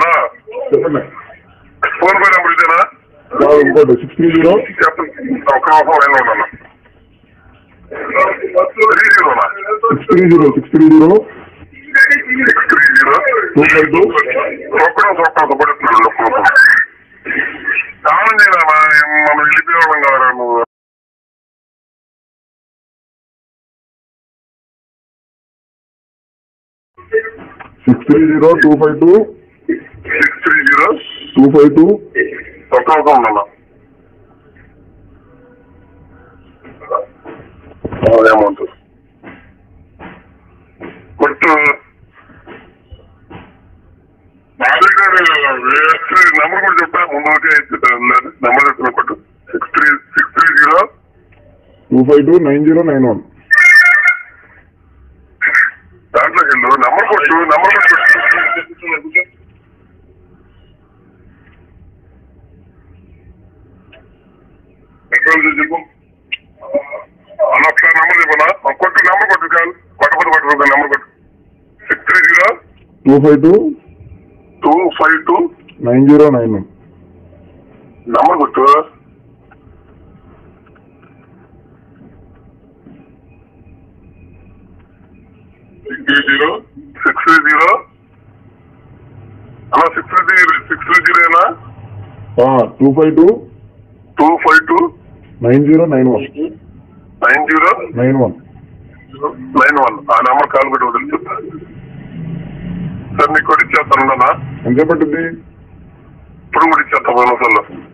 అన్నా చెప్పండి phone pay number ఇదేనా ఆ, ఇంకోటి సిక్స్ త్రీ జీరో చెప్పండి ఒక నిమిషం లైన్లో ఉన్నాను త్రీ జీరోనా six three zero six three zero six three zero two five two ఒక్కడం ఒక్కడం సుపడుతున్నాను ఒక్క నిమిషం స్నానం చేయరా మనం వెళ్ళిపోవడం కదా నువ్వు six three zero two five two six three zero two five two ఒక్క నిమిషం ఉన్నాను అమౌంట్ కొట్టు మాధవ్ గారు నెంబర్ కూడా చెప్పా ముందు నెంబర్ చెప్తున్నా కొట్టు six three six three zero two five two nine zero nine one దాంట్లోకి వెళ్ళు నెంబర్ కొట్టు నెంబర్ కొట్టు ఎక్కడ చెప్పు అన్న ఒకసారి నెంబర్ చెప్పనా కొట్టు నెంబర్ కొట్టు కాదు కొట్టబడి కొట్టు నెంబర్ కొట్టు six three zero two five two two five two nine zero nine one number కొట్టు సిక్స్ జీరో సిక్స్ జీరో అలా సిక్స్ జీరో సిక్స్ జీరోనా two five two two five two nine zero nine one nine zero nine one nine one ఆ number call పెట్టి వదిలి చెప్తా sir మీకు కూడా ఇచ్చేస్తాను ఎంతసేపట్టింది ఇప్పుడు కూడా ఇచ్చేస్తాను పది నిమిషాల్లో